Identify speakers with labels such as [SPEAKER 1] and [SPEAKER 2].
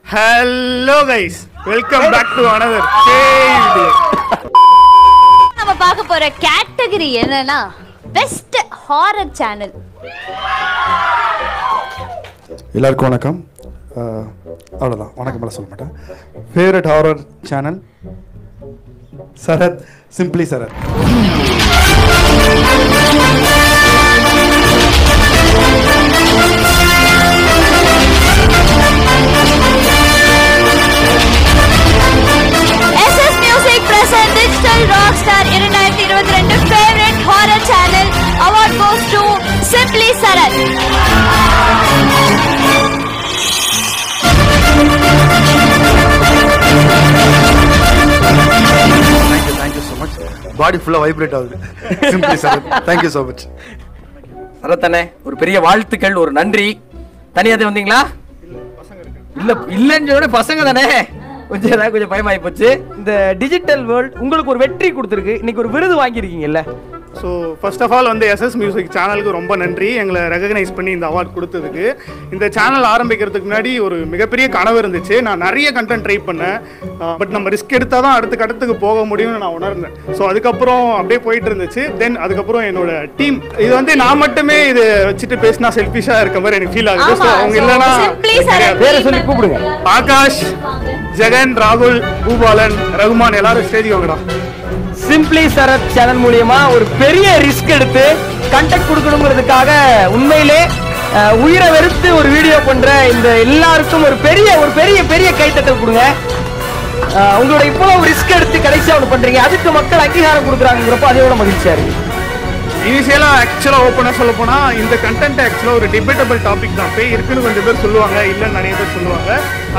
[SPEAKER 1] Hello guys welcome back to another
[SPEAKER 2] நம்ம பார்க்க போற கேட்டகரி என்னன்னா பெஸ்ட் ஹாரர் சேனல்
[SPEAKER 3] எல்லாருக்கும் வணக்கம் அஹ், அவ்வளவுதான் வணக்கம் மேலே சொல்ல மாட்டேன் favourite horror channel Sarath simply Sarath
[SPEAKER 2] SS Music present digital rock star இரண்டாயிரத்தி இருபத்தி ரெண்டு favourite horror channel award goes to simply Sarath
[SPEAKER 3] thank you thank you so much body ஃபுல்லாக வைப்ரேட் ஆகுது simply Sarath thank you so much
[SPEAKER 4] சரத்தண்ணே ஒரு பெரிய வாழ்த்துக்கள் ஒரு நன்றி தனியாதே வந்தீங்களா இல்ல இல்லன்னு சொல்ல பசங்க தானே கொஞ்சம் ஏதாவது கொஞ்சம் பயமாயி போச்சு இந்த டிஜிட்டல் வேர்ல்ட் உங்களுக்கு ஒரு வெற்றி கொடுத்துருக்கு இன்னைக்கு ஒரு விருது வாங்கியிருக்கீங்கல்ல
[SPEAKER 1] ஸோ ஃபர்ஸ்ட் ஆஃப் ஆல் வந்து எஸ்எஸ் மியூசிக் சேனலுக்கு ரொம்ப நன்றி எங்களை ரெகக்னைஸ் பண்ணி இந்த அவார்ட் கொடுத்ததுக்கு இந்த சேனல் ஆரம்பிக்கிறதுக்கு முன்னாடி ஒரு மிகப்பெரிய கனவு இருந்துச்சு நான் நிறைய கண்டென்ட் ட்ரை பண்ணேன் பட் நம்ம ரிஸ்க் எடுத்தால் தான் அடுத்த கட்டத்துக்கு போக முடியும்னு நான் உணர்ந்தேன் ஸோ அதுக்கப்புறம் அப்படியே போயிட்டு இருந்துச்சு தென் அதுக்கப்புறம் என்னோட டீம் இது வந்து நான் மட்டுமே இது வச்சுட்டு பேசினா செல்ஃபிஷாக இருக்க மாதிரி எனக்கு ஃபீல் ஆகுது ஸோ
[SPEAKER 2] ஆமா
[SPEAKER 1] அவங்க
[SPEAKER 2] so
[SPEAKER 1] இல்லைன்னா
[SPEAKER 2] சிம்ப்ளி
[SPEAKER 1] எனக்கு
[SPEAKER 2] சரத்
[SPEAKER 1] தெரியாது.
[SPEAKER 4] பேரை சொல்லி கூப்பிடுங்க
[SPEAKER 1] ஆகாஷ் ஜெகன் ராகுல் பூபாலன் ரகுமான் எல்லாரும் ஸ்டேஜ் வாங்கடா
[SPEAKER 4] சிம்பிளி சரத் சேனல் மூலியமா ஒரு பெரிய ரிஸ்க் எடுத்து கண்டக்ட் கொடுக்கணுங்கிறதுக்காக உண்மையிலே அஹ், உயிரை வெறுத்து ஒரு வீடியோ பண்ற இந்த எல்லாருக்கும் ஒரு பெரிய ஒரு பெரிய பெரிய கைத்தட்டல் கொடுங்க அஹ், உங்களோட இவ்வளவு ரிஸ்க் எடுத்து கடைசியா ஒன்று பண்றீங்க அதுக்கு மக்கள் அங்கீகாரம் கொடுக்குறாங்கிறப்ப அதோட மகிழ்ச்சியா இருக்கு
[SPEAKER 1] இனிஷியலாக ஆக்சுவலாக ஓப்பனாக சொல்ல போனால் இந்த கண்டென்ட் ஆக்சுவலாக ஒரு டிபேட்டபிள் டாபிக் தான் பேய் இருக்குன்னு கொஞ்சம் பேர் சொல்லுவாங்க இல்லைன்னு நிறைய பேர் சொல்லுவாங்க